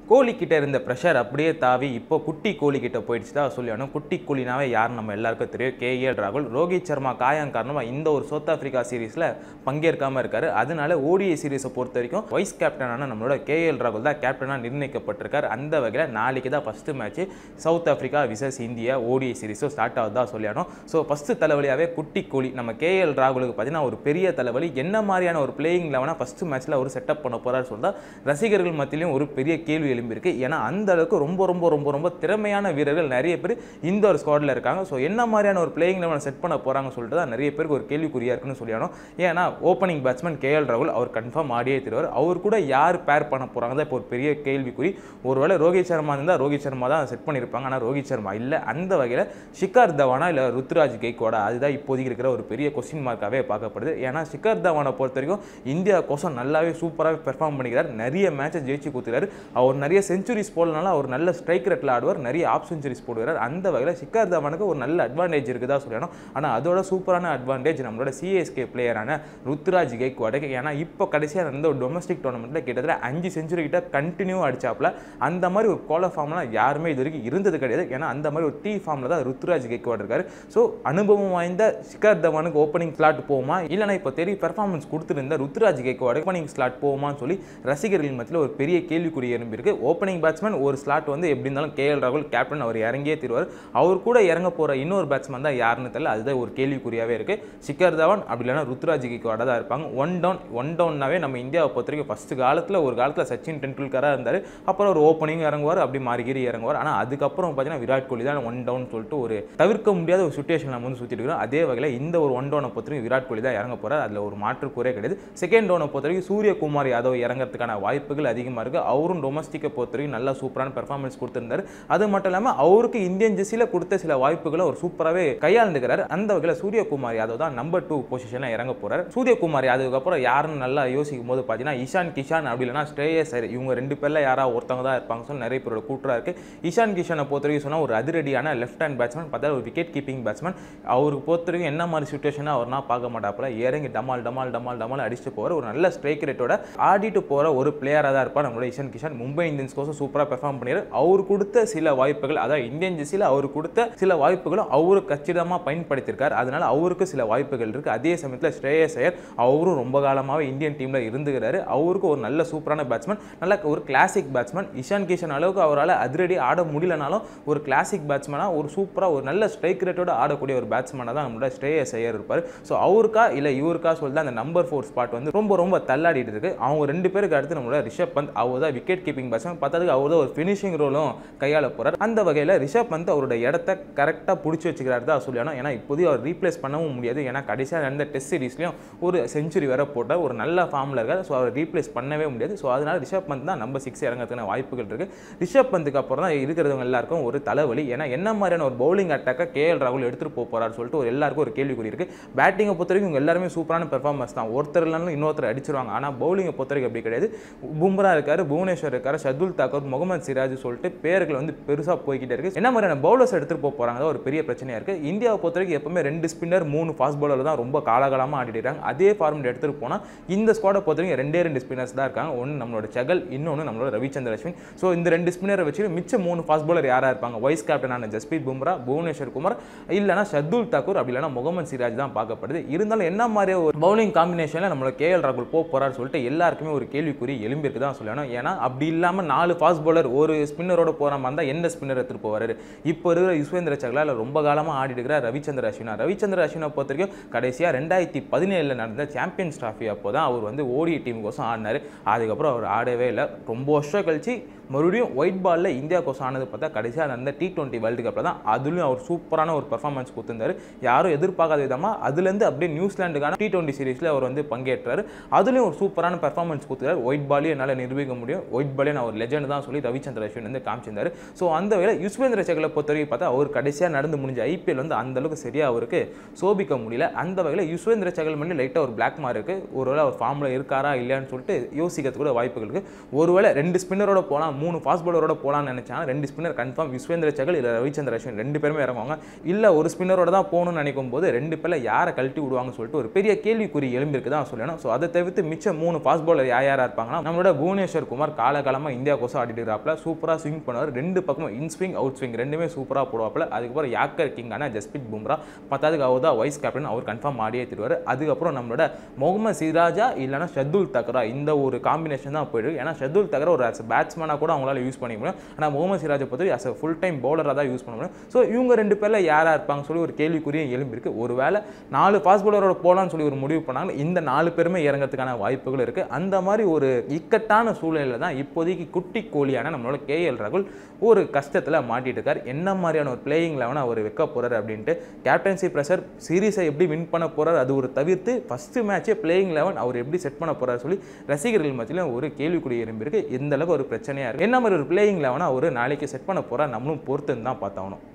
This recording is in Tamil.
கோலி கிட்ட இருந்த ப்ரெஷர் அப்படியே தாவி இப்போ குட்டி கோலி கிட்ட போயிடுச்சு தான் சொல்லணும் குட்டி கோலினாவே யார் நம்ம எல்லாருக்கும் தெரியும் கேஎல் ராகுல் ரோஹித் சர்மா காயம் காரணமாக இந்த ஒரு சவுத் ஆப்பிரிக்கா சீரீஸில் பங்கேற்காமல் இருக்காரு அதனால ஓடிஐ சீரீஸை பொறுத்த வரைக்கும் வைஸ் கேப்டனான நம்மளோட கேஎல் ராகுல் தான் கேப்டனாக நிர்ணயிக்கப்பட்டிருக்கார் அந்த வகையில் நாளைக்கு தான் first match South Africa versus India ODI சீரீஸும் ஸ்டார்ட் ஆகுதா சொல்லியானோம் ஸோ ஃபஸ்ட்டு தலைவலியாகவே குட்டி கோலி நம்ம கேஎல் ராகுலுக்கு பார்த்தீங்கன்னா ஒரு பெரிய தலைவலி என்ன மாதிரியான ஒரு பிளேயிங் லெவனாக ஃபஸ்ட்டு மேட்ச்சில் ஒரு செட்டப் பண்ண போகிறாரு சொல்லிட்டு ரசிகர்கள் மத்தியிலும் ஒரு பெரிய கேள்வி எழும்பியிருக்கு ஏன்னா அந்த அளவுக்கு ரொம்ப ரொம்ப ரொம்ப ரொம்ப திறமையான வீரர்கள் நிறைய பேர் இந்த ஒரு ஸ்குவாடில் இருக்காங்க ஸோ என்ன மாதிரியான ஒரு பிளேயிங் லெவனை செட் பண்ண போகிறாங்க சொல்லிட்டு தான் நிறைய பேருக்கு ஒரு கேள்விக்குறியா இருக்குன்னு சொல்லியானோம் ஏன்னா ஓப்பனிங் பேட்ஸ்மேன் கேஎல் ராகுல் அவர் கன்ஃபார்ம் ஆடியே தருவார் அவர் கூட யார் பேர் பண்ண போகிறாங்க தான் இப்போ ஒரு பெரிய கேள்விக்குறி ஒருவேளை ரோஹித் சர்மா இருந்தால் ரோஹித் சர்மா தான் செட் பண்ணியிருப்பாங்க ஆனால் ரோஹித் சர்மா இல்லை அந்த வகையில் ஷிகார் தவானா இல்லை ருத்ராஜ் கெய்கோடா அதுதான் இப்போதைக்கு இருக்கிற ஒரு பெரிய கொஸ்டின் மார்க்காகவே பார்க்கப்படுது ஏன்னா ஷிகர் தவானை பொறுத்த வரைக்கும் இந்தியா கோசம் நல்லாவே சூப்பராக பெர்ஃபார்ம் பண்ணிக்கிறார் நிறைய மேட்சை ஜெயிச்சு கொடுத்துறாரு அவர் நிறைய செஞ்சுரிஸ் போடலனால அவர் நல்ல ஸ்ட்ரைக் ரேட்டில் ஆடுவார் நிறைய ஆஃப் செஞ்சுரிஸ் போடுவார் அந்த வகையில் ஷிகர் தவானுக்கு ஒரு நல்ல அட்வான்டேஜ் இருக்குதா சொல்லணும் ஆனால் அதோட சூப்பரான அட்வான்டேஜ் நம்மளோட சிஎஸ்கே பிளேயரான ருத்ராஜ் கெய்க்வாடுக்கு ஏன்னா இப்போ கடைசியாக நடந்த ஒரு டொமஸ்டிக் டோர்னமெண்ட்டில் கிட்டத்தட்ட அஞ்சு செஞ்சுரி கிட்ட கண்டினியூ அடிச்சாப்ல அந்த மாதிரி ஒரு கோல ஃபார்ம்லாம் யாருமே இது வரைக்கும் இருந்தது கிடையாது ஏன்னா அந்த மாதிரி ஒரு டீ ஃபார்மில் தான் ருத்ராஜ் கெய்க்வாட் இருக்காரு ஸோ அனுபவம் வாய்ந்த ஷிகர் தவானுக்கு ஓப்பனிங் ஸ்லாட் போகுமா இல்லைனா இப்போ தெரிய பெர்ஃபார்மன்ஸ் கொடுத்துருந்த ருத்ராஜ் கெய்க்வாடு ஓப்பனிங் ஸ்லாட் போகுமான்னு சொல்லி ரசிகர்கள் மத்தியில் ஒரு பெரிய கேள்விக்குறி எழும்பியிருக்கு ஓப்பனிங் பேட்ஸ்மேன் ஒரு ஸ்லாட் வந்து எப்படி இருந்தாலும் கேஎல் ராகுல் கேப்டன் அவர் இறங்கியே தருவார் அவர் கூட இறங்க போகிற இன்னொரு பேட்ஸ்மேன் தான் யாருன்னு தெரியல அதுதான் ஒரு கேள்விக்குறியாகவே இருக்குது ஷிகர் தவான் அப்படி இல்லைனா ருத்ராஜ் கெய்க்வாட தான் இருப்பாங்க ஒன் டவுன் ஒன் டவுன்னாவே நம்ம இந்தியாவை பொறுத்த வரைக்கும் ஃபஸ்ட்டு காலத்தில் ஒரு காலத்தில் சச்சின் டெண்டுல்கராக இருந்தார் அப்புறம் ஒரு ஓப்பனிங் இறங்குவார் அப்படி மாறிகிரி இறங்குவார் ஆனால் அதுக்கப்புறம் பார்த்தீங்கன்னா விராட் கோலி தான் ஒன் டவுன் சொல்லிட்டு ஒரு தவிர்க்க முடியாத ஒரு சுச்சுவேஷன் நம்ம வந்து சுற்றிட்டு இருக்கிறோம் அதே வகையில் இந்த ஒரு ஒன் டவுனை பொறுத்த வரைக்கும் விராட் கோலி தான் இறங்க போகிறார் அதில் ஒரு மாற்று குறையே கிடையாது செகண்ட் டவுனை பொறுத்த வரைக்கும் சூரியகுமார் யாதவ் இறங்குறதுக்கான வாய்ப்புகள் அதிகமாக இருக்குது அவரும் டொமஸ்டிக்கை பொறுத்த வரைக்கும் நல்லா சூப்பரான பெர்ஃபார்மன்ஸ் கொடுத்திருந்தாரு அது மட்டும் இல்லாமல் அவருக்கு இந்தியன் ஜெர்சியில் கொடுத்த சில வாய்ப்புகளை அவர் சூப்பராகவே கையாண்டுக்கிறார் அந்த வகையில் சூரியகுமார் யாதவ் தான் நம்பர் டூ பொசிஷனில் இறங்க போகிறார் சூரியகுமார் யாதவுக்கு அப்புறம் யாருன்னு நல்லா யோசிக்கும் போது பார்த்தீங்கன்னா இஷான் கிஷான் அப்படி இல்லைனா ஸ்ரேயஸ் ஐயர் இவங்க ரெண்டு பேரில் யாராவது ஒருத்தவங்க தான் இருப்பாங்க சொல்லி நிறைய பேரோட கூட்டுறா இருக்குது இஷான் கிஷனை பொறுத்த வரைக்கும் சொன்னால் ஒரு அதிரடியான லெஃப்ட் ஹேண்ட் பேட்ஸ்மேன் பார்த்தா ஒரு விக்கெட் கீப்பிங் பேட்ஸ்மேன் அவருக்கு பொறுத்த வரைக்கும் என்ன மாதிரி சுச்சுவேஷனாக அவர்னா பார்க்க மாட்டாப்புல இறங்கி டமால் டமால் டமால் டமால் அடிச்சுட்டு போகிற ஒரு நல்ல ஸ்ட்ரைக் ரேட்டோட ஆடிட்டு போகிற ஒரு பிளேயராக தான் இருப்பார் நம்மளோட இஷான் கிஷான் மும்பை இந்தியன்ஸ் கோசம் சூப்பராக பெர்ஃபார்ம் பண்ணிடுறாரு அவர் கொடுத்த சில வாய்ப்புகள் அதாவது இந்தியன் ஜெர்சியில் அவர் கொடுத்த சில வாய்ப்புகளும் அவரு கச்சிதமாக பயன்படுத்தியிருக்கார் அதனால அவருக்கு சில வாய்ப்புகள் இருக்குது அதே சமயத்தில் ஸ்ரேயஸ் ஐயர் அவரும் ரொம்ப காலமாகவே இந்தியன் டீமில் இருந்துகிறாரு அவருக்கு ஒரு நல்ல சூப்பரான பேட்ஸ்மேன் நல்ல ஒரு கிளாசிக் பேட்ஸ்மேன் இஷான் கிஷன் அளவுக்கு அவரால் அதிரடி ஆட முடியலனாலும் ஒரு கிளாசிக் பேட்ஸ்மேனாக ஒரு சூப்பராக ஒரு நல்ல ஸ்ட்ரைக் ரேட்டோட ஆடக்கூடிய ஒரு பேட்ஸ்மேனாக தான் நம்மளோட ஸ்ரேயஸ் ஐயர் இருப்பார் ஸோ அவருக்கா இல்லை இவருக்கா சொல்லி அந்த நம்பர் ஃபோர் ஸ்பாட் வந்து ரொம்ப ரொம்ப தள்ளாடிட்டு இருக்கு அவங்க ரெண்டு பேருக்கு அடுத்து நம்மளோட ரிஷப் பந்த் அவர் தான் விக்கெட் கீப்பிங் பேட்ஸ்மேன் பார்த்ததுக்கு அவர் தான் ஒரு ஃபினிஷிங் ரோலும் கையாள போகிறார் அந்த வகையில் ரிஷப் பந்த் அவரோட இடத்த கரெக்டாக பிடிச்சி வச்சுக்கிறாரு தான் சொல்லணும் ஏன்னா இப்போதையும் அவர் ரீப்ளேஸ் பண்ணவும் முடியாது ஏன்னா கடைசியாக நடந்த டெஸ்ட் சீரீஸ்லையும் ஒரு செஞ்சுரி வர போட்ட ஒரு நல்ல ஃபார்மில் இருக்கார் ஸோ அவர் ரீப்ளேஸ் பண்ணவே முடியாது ஸோ அதனால் ரிஷப் பந்த் தான் நம்பர் சிக்ஸ் இறங்கிறதுக்கான வாய்ப்புகள் இருக்குது ரிஷப் பந்துக்கு அப்புறம் தான் இருக்கிறவங்க எல்லாருக்கும் ஒரு தலைவலி ஏன்னா என்ன மாதிரியான ஒரு பவுலிங் அட்டாக்கை கேஎல் ராகுல் எடுத்துகிட்டு போக போகிறாரு சொல்லிட்டு ஒரு எல்லாருக்கும் ஒரு கேள்விக்குறி இருக்குது பேட்டிங்கை பொறுத்த வரைக்கும் இவங்க எல்லாருமே சூப்பரான பெர்ஃபார்மன்ஸ் தான் ஒருத்தர் இல்லைனாலும் இன்னொருத்தர் அடிச்சிருவாங்க ஆனால் பவுலிங்கை பொறுத்த வரைக்கும் அப்படி கிடையாது பும்ரா இருக்காரு புவனேஸ்வர் இருக்காரு ஷதுல் தாக்கூர் முகமது சிராஜ் சொல்லிட்டு பேர்கள் வந்து பெருசாக போய்கிட்டே இருக்கு என்ன மாதிரியான பவுலர்ஸ் எடுத்துகிட்டு போக போகிறாங்க ஒரு பெரிய பிரச்சனையாக இருக்குது இந்தியாவை பொறுத்த வரைக்கும் எப்பவுமே ரெண்டு ஸ்பின்னர் மூணு ஃபாஸ்ட் பவுலர் தான் ரொம்ப காலகாலமாக ஆடிட்டு இருக்காங்க அதே ஃபார்மெட் எடுத்துகிட்டு போனால் இந்த ஸ்குவாடை பொறுத்த வரைக்கும் ரெண்டே ரெண்டு ஸ்பின்னர்ஸ் தான் இருக்காங்க ஒன்று நம்மளோட செகல் இன்னொன்று நம்மளோட ரவிச்சந்திர அஸ்வின் ஸோ இந்த ரெண்டு ஸ்பின்னரை வச்சு மிச்ச மூணு ஃபாஸ்ட் பவுலர் யாராக இருப்பாங்க வைஸ் கேப்டனான ஜஸ்பீத் பும்ரா புவனேஸ்வர் குமார் இல்லைனா ஷர்துல் தாக்கூர் அப்படி இல்லைனா முகமது சிராஜ் தான் பார்க்கப்படுது இருந்தாலும் என்ன மாதிரி ஒரு பவுலிங் காம்பினேஷனில் நம்மளோட கேஎல் ராகுல் போக போறாரு சொல்லிட்டு எல்லாருக்குமே ஒரு கேள்விக்குறி எலும்பிற்கு தான் சொல்லணும் ஏன்னா அப்படி இல்லாமல் நாலு ஃபாஸ்ட் பவுலர் ஒரு ஸ்பின்னரோட போகிற மாதிரி இருந்தால் எந்த ஸ்பின்னர் எடுத்துகிட்டு போவார் இப்போ இருக்கிற யுஸ்வேந்திர சகலா இல்லை ரொம்ப காலமாக ஆடிட்டு இருக்கிற ரவிச்சந்திர அஸ்வினா ரவிச்சந்திர அஸ்வினை பொறுத்த வரைக்கும் கடைசியாக ரெண்டாயிரத்தி பதினேழில் நடந்த சாம்பியன்ஸ் ட்ராஃபி அப்போ தான் அவர் வந்து ஓடி டீம் கோசம் ஆடினார் அதுக்கப்புறம் அவர் ஆடவே இல்லை ரொம்ப வருஷம் கழிச்சு மறுபடியும் ஒயிட் பாலில் இந்தியா கோசம் ஆனது பார்த்தா கடைசியாக நடந்த டி டுவெண்ட்டி வேர்ல்டு கப்பில் தான் அதுலேயும் அவர் சூப்பரான ஒரு பர்ஃபார்மன்ஸ் கொடுத்துருந்தாரு யாரும் எதிர்பார்க்காத விதமாக அதுலேருந்து அப்படியே நியூசிலாண்டுக்கான டி டுவெண்ட்டி சீரிஸில் அவர் வந்து பங்கேற்றாரு அதுலேயும் ஒரு சூப்பரான பர்ஃபார்மன்ஸ் கொடுத்துருக்காரு ஒயிட் பாலையும் என்னால் நிரூபிக்க முடியும் ஒயிட் பாலே நான் ஒரு லெஜண்ட் தான் சொல்லி ரவிச்சந்திர அஸ்வின் வந்து காமிச்சிருந்தாரு ஸோ அந்த வேலை யுஸ்வேந்திர சேகலை பொறுத்தவரைக்கும் பார்த்தா அவர் கடைசியாக நடந்து முடிஞ்ச ஐபிஎல் வந்து அந்த அளவுக்கு சரியாக அவருக்கு சோபிக்க முடியல அந்த வகையில் யுஸ்வேந்திர சேகல் பண்ணி லைட்டாக ஒரு பிளாக் மார்க் இருக்குது ஒருவேளை அவர் ஃபார்மில் இருக்காரா இல்லையான்னு சொல்லிட்டு யோசிக்கிறதுக்கு கூட வாய்ப்புகள் இருக்குது ஒருவேளை ரெண்டு ஸ்பின்னரோட போனால் மூணு ஃபாஸ்ட் பவுலரோட போகலான்னு நினைச்சாங்க ரெண்டு ஸ்பின்னர் கன்ஃபார்ம் விஸ்வேந்திர சகல் இல்லை ரவிச்சந்திர அஸ்வின் ரெண்டு பேருமே இறங்குவாங்க இல்லை ஒரு ஸ்பின்னரோட தான் போகணும்னு நினைக்கும் போது ரெண்டு பேரில் யாரை கழட்டி விடுவாங்கன்னு சொல்லிட்டு ஒரு பெரிய கேள்விக்குறி எழும்பிருக்கு தான் சொல்லணும் ஸோ அதை தவிர்த்து மிச்சம் மூணு ஃபாஸ்ட் பவுலர் யார் யாராக இருப்பாங்கன்னா நம்மளோட புவனேஸ்வர் குமார் காலகாலமாக இந்தியா கோசம் ஆடிட்டுறாப்புல சூப்பராக ஸ்விங் பண்ணுவார் ரெண்டு பக்கமும் இன் ஸ்விங் அவுட் ஸ்விங் ரெண்டுமே சூப்பராக போடுவாப்புல அதுக்கப்புறம் யாக்கர் கிங்கான ஜஸ்பித் பும்ரா பத்தாவதுக்கு அவர் தான் வைஸ் கேப்டன் அவர் கன்ஃபார்ம் ஆடியே தருவார் அதுக்கப்புறம் நம்மளோட முகமது சிராஜா இல்லைனா ஷத்துல் தக்ரா இந்த ஒரு காம்பினேஷன் தான் போயிருக்கு ஏன்னா ஷத்துல் தக்ரா ஒரு அஸ் பேட்ஸ்மேனாக கூட அவங்களால யூஸ் பண்ணிக்க முடியும் ஆனால் முகமது சிராஜை பொறுத்து அஸ் ஃபுல் டைம் பவுலராக தான் யூஸ் பண்ண முடியும் ஸோ இவங்க ரெண்டு பேரில் யாராக இருப்பாங்க சொல்லி ஒரு கேள்விக்குரிய எழும்பிருக்கு ஒருவேளை நாலு ஃபாஸ்ட் பவுலரோட போகலான்னு சொல்லி ஒரு முடிவு பண்ணாங்க இந்த நாலு பேருமே இறங்கிறதுக்கான வாய்ப்புகள் இருக்குது அந்த மாதிரி ஒரு இக்கட்டான சூழ்நிலையில் தான் இப்போதைக்கு குட்டி கோழியான நம்மளோட கேஎல் ராகுல் ஒரு கஷ்டத்தில் மாட்டிட்டு இருக்கார் என்ன மாதிரியான ஒரு பிளேயிங் லெவனை அவர் வைக்க போகிறார் அப்படின்ட்டு கேப்டன்சி ப்ரெஷர் சீரீஸை எப்படி வின் பண்ண போகிறார் அது ஒரு தவிர்த்து ஃபஸ்ட்டு மேட்சே பிளேயிங் லெவன் அவர் எப்படி செட் பண்ண போகிறார் சொல்லி ரசிகர்கள் மத்தியில் ஒரு கேள்விக்குறி இரும்பிருக்கு இந்த அளவுக்கு ஒரு பிரச்சனையாக இருக்குது என்ன மாதிரி ஒரு பிளேயிங் லெவனை அவர் நாளைக்கு செட் பண்ண போகிறார் நம்மளும் பொறுத்துன்னு தான் பார்த்தாகணும்